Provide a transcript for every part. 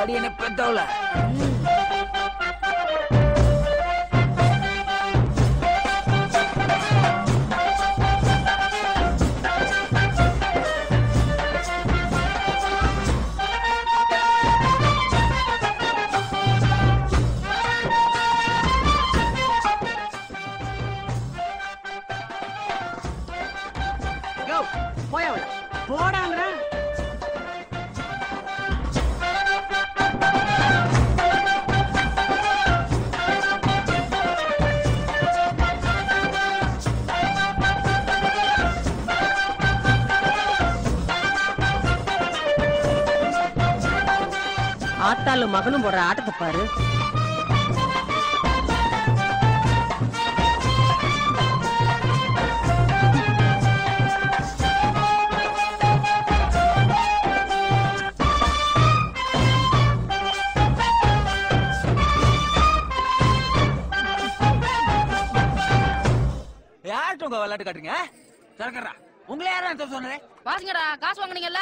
அடியனை பெத்தவள யோ போய் அவள போடாங்கிறேன் ஆத்தாலும் மகனும் போடுற ஆட்டத்தை பாரு யார்கிட்ட உங்க விளையாட்டு காட்டுறீங்க சரக்கறா உங்களை யாரா அந்த சொன்னேன் வாசிங்கடா காசு வாங்குனீங்கல்ல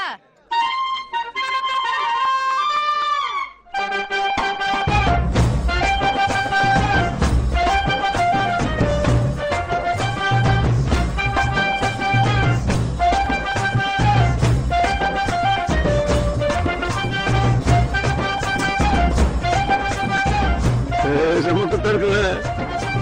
நமக்கு தருக்குல